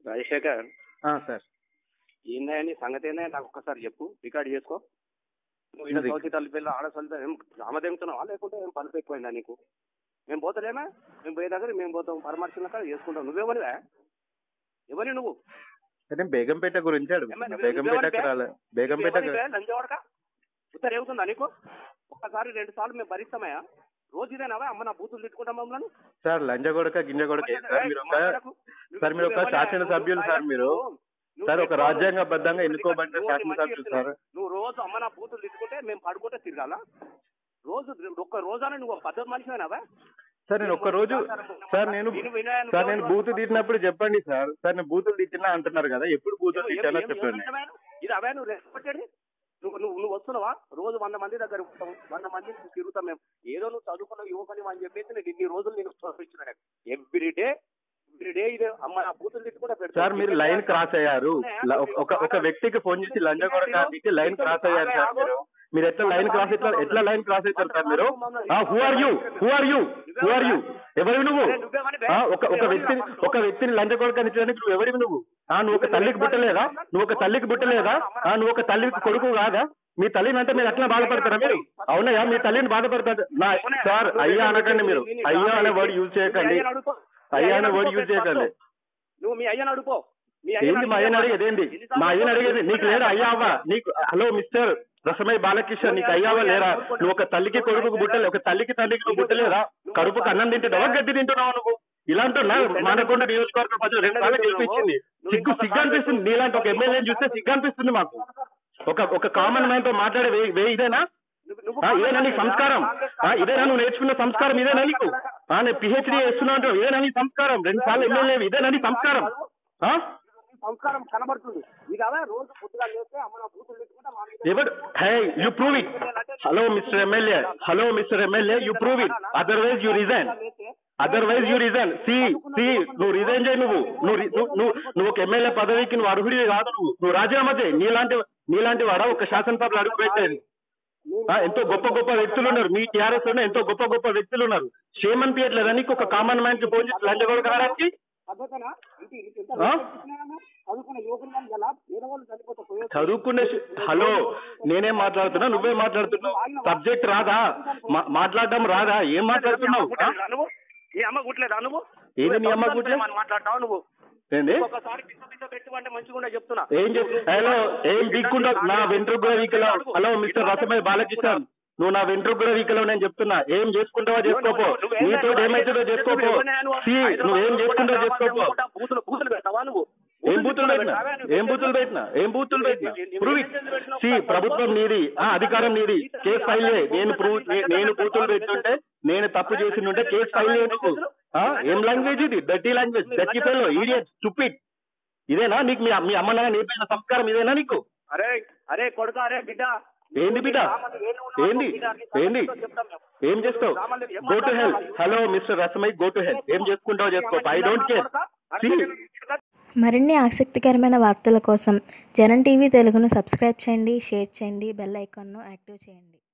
రాజశేఖర్ ఆ, సార్ ఏందని సంగతి ఏందని నాకు ఒక్కసారి చెప్పు రికార్డ్ చేసుకో నువ్వు ఇలా ఇది- సౌతి తల్లిపిల్ల ఆడ సొలిత ఏం రామదేంగుతున్నావా లేకుంటే ఏం పలుపు ఎక్కువైందా నీకు మేము పోతలేమా మేము పోయే దగ్గర మేము పోతాం పరామర్శన కాడ చేసుకుంటాం నువ్వేమనివా ఎవరి నువ్వు అదే బేగంపేట గురించి అడుగుతున్నా ఏమన్నా బేగంపేటకి నువ్వెవరివే? రాలే బేగంపేట ఎవరివే? లంచవాడక ఉత్తర ఏవుతుందా నీకు ఒక్కసారి రెండు సార్లు మేము భరిస్తామయ్యా రోజు ఇదేనావా అమ్మ నా బూతులు తిట్టుకుంటాం మమ్మల్ని సార్ లంజగొడక గింజగొడక ఏం సార్ మీరు ఒక మాట్లాడకు. సార్ మీరు ఒక నువ్వు శాసన సభ్యులు సార్ మీరు నువ్వు సార్ ఒక పెట్టుకో. రాజ్యాంగబద్ధంగా ఎన్నుకోబడిన నువ్వు శాసన మంచిగా సభ్యులు సార్ నువ్వు రోజు అమ్మ నా బూతులు తిట్టుకుంటే మేము పడుకుంటే తిరగాల రోజు ఒక్క రోజాన నువ్వు ఒక పద్ధతి మనిషివేనావా సార్ నేను ఒక్క రోజు సార్ నేను విను వినయాన్ని సార్ నేను బూతు తిట్టినప్పుడు చెప్పండి సార్ సార్ నేను బూతులు తిట్టినా అంటున్నారు కదా ఎప్పుడు బూతులు ఏం- తిట్టానో ఏం- చెప్పండి ఏం అంటున్నావు? ఇది అవే నువ్వు రెస్పెక్టెడ్ నువ్వు నువ్వు నువ్వు వస్తున్నావా రోజు వంద మంది దగ్గర ఉంటాం వంద మంది తిరుగుతాం మేము ఏదో నువ్వు చదువుకున్న యువకుని అని చెప్పేసి నేను ఇన్ని రోజులు నేను చూపించిన ఎవ్రీ డే ఎవ్రీ డే ఇది అమ్మ నా బూతులు తిట్టుకుంటే పెడతాను. సార్ మీరు లైన్ క్రాస్ అయ్యారు ల- ఒక ఒక వ్యక్తికి ఫోన్ చేసి లంజగొడక అని లైన్ క్రాస్ అయ్యారు సార్ మీరు మీరు ఎట్లా లైన్ క్రాస్ ఎట్లా ఎట్లా లైన్ క్రాస్ అవుతారు సార్ మీరు who are you who are you who are you ఎవరు నువ్వు ఆ, ఒక ఒక వ్యక్తిని ఒక వ్యక్తిని లంచగొడక నిచ్చడానికి నువ్వు ఎవరివి నువ్వు ఆ నువ్వు ఒక తల్లికి పుట్టలేదా నువ్వు ఒక తల్లికి పుట్టలేదా ఆ నువ్వు ఒక తల్లికి కొడుకు కాదా మీ తల్లిని అంటే మీరు అట్లా బాధపడతారా మీరు అవునయ్యా మీ తల్లిని బాధపడతారు నా సార్ అయ్యా అనకండి మీరు అయ్యా అనే వర్డ్ యూజ్ చేయకండి మీ అయ్యని అడుక్కో. మీ అయ్యా అయ్యని అనే వర్డ్ అడుక్కో యూజ్ చేయకండి నువ్వు మీ అయ్యని అడుకో మీ ఏంది మా అయ్యని అడిగేది ఏంది మా అయ్యని అడిగేది నీకు లేరా అయ్యావా నీకు హలో మిస్టర్ రసమయ్య బాలకృష్ణ నీకు అయ్యావా లేరా నువ్వు ఒక తల్లికి కొడుకు బుట్టలే ఒక తల్లికి తల్లికి నువ్వు బుట్టలేదా కడుపుకు అన్నం తింటున్నావా గడ్డి తింటున్నావు నువ్వు ఇలాంటి మానకొండ నియోజకవర్గ ప్రజలు రెండు సార్లు గెలిపించింది సిగ్గు సిగ్గు అనిపిస్తుంది నీలాంటి ఒక ఎమ్మెల్యేని చూస్తే సిగ్గు అనిపిస్తుంది మాకు ఒక ఒక కామన్ మ్యాన్ తో మాట్లాడే వే- వే ఇదేనా నువ్వు- నువ్వు ఆ, ఇదేనా నీ సంస్కారం ఆ, ఇదేనా నువ్వు నేర్చుకున్న సంస్కారం ఇదేనా నీకు ఆ, నేను పిహెచ్డీ చేస్తున్నా అంటావు ఇదేనా నీ సంస్కారం రెండు సార్లు ఎమ్మెల్యే ఇదేనా నీ సంస్కారం ఆ? నీ సంస్కారం కనబడుతుంది ఇది అవే రోజు పొద్దుగా లేస్తే అమ్మ నా బూతులు తిట్టుకుంటే మా మీద ఎవరు hey you prove it hello mister MLA hello mister MLA you prove it otherwise you resign otherwise you resign see see నువ్వు రిజైన్ చేయి నువ్వు నువ్వు రి- నువ్వు నువ్వు నువ్వు ఒక ఎమ్మెల్యే పదవికి నువ్వు అర్హుడివి కాదు నువ్వు నువ్వు రాజీనామా చేయి నీలాంటి నీలాంటి వాడ ఒక శాసనసభలో అడుగు పెట్టేది ఆ, ఎంతో గొప్ప గొప్ప వ్యక్తులు ఉన్నారు మీ టీఆర్ఎస్ లో ఎంతో గొప్ప గొప్ప వ్యక్తులు ఉన్నారు షేమ్ అనిపించట్లేదా నీకు ఒక కామన్ మ్యాన్ కి ఫోన్ చేసి లంచగొడకడానికి పద్ధతనా ఇంటి ఇంటి ఎంత ఆ? respect ఇచ్చినాయన్నా? చదువుకున్న యువకులు కానీ ఎలా వేరే వాళ్ళు చనిపోతే పోయే చదువుకునే శ- హలో నేనేం మాట్లాడుతున్నా నువ్వే మాట్లాడుతున్నావు సబ్జెక్ట్ రాదా మా- మాట్లాడడం రాదా ఏం మాట్లాడుతున్నావు ఆ? గుట్లేదా నువ్వు నీ అమ్మ గుట్లేదా నువ్వు ఏది నీ అమ్మ గుట్లే? మనం మాట్లాడతావు నువ్వు ఏంది ఒకసారి పిచ్చ పిచ్చ పెట్టు అంటే మంచిగా ఉండే చెప్తున్నా ఏం చెప్ హలో ఏం దిక్కుండా నా వెంట్రుకు కూడా వీకలో హలో మిస్టర్ రసమయ్య బాలకిషన్ నువ్వు నా వెంట్రుకు కూడా వీకలో నేను చెప్తున్నా ఏం చేసుకుంటావో చేసుకోపో నీతో ఏమైతుందో చేసుకోపో సి నువ్వేం చేసుకుంటావో చేసుకోపో బూతులు బూతులు పెడతావా నువ్వు ఏం బూతులు పెట్టినా ఏం బూతులు పెట్టినా ఏం బూతులు పెట్టినా ప్రూవ్ ఇట్ సి ప్రభుత్వం నీది ఆ అధికారం నీది కేసు ఫైల్ చేయి నేను ప్రూవ్ నేను బూతులు పెట్టుంటే నేను తప్పు చేసిండుంటే కేసు ఫైల్ చేయి నువ్వు ఆ, ఏం లాంగ్వేజ్ ఇది dirty language dirty fellow idiot stupid ఇదేనా నీకు మీ మీ అమ్మ నాన్న నేర్పిన సంస్కారం ఇదేనా నీకు అరే అరే కొడుక అరే బిడ్డ ఏంది బిడ్డ ఏంది ఏంది ఏం చేస్తావు go to help hello mister Rasamayi go to help ఏం చేసుకుంటావో చేసుకో ఐ డోంట్ కేర్ సి మరిన్ని ఆసక్తికరమైన వార్తల కోసం జనం టీవీ తెలుగును సబ్స్క్రైబ్ చేయండి షేర్ చేయండి బెల్ ఐకాన్ను యాక్టివ్ చేయండి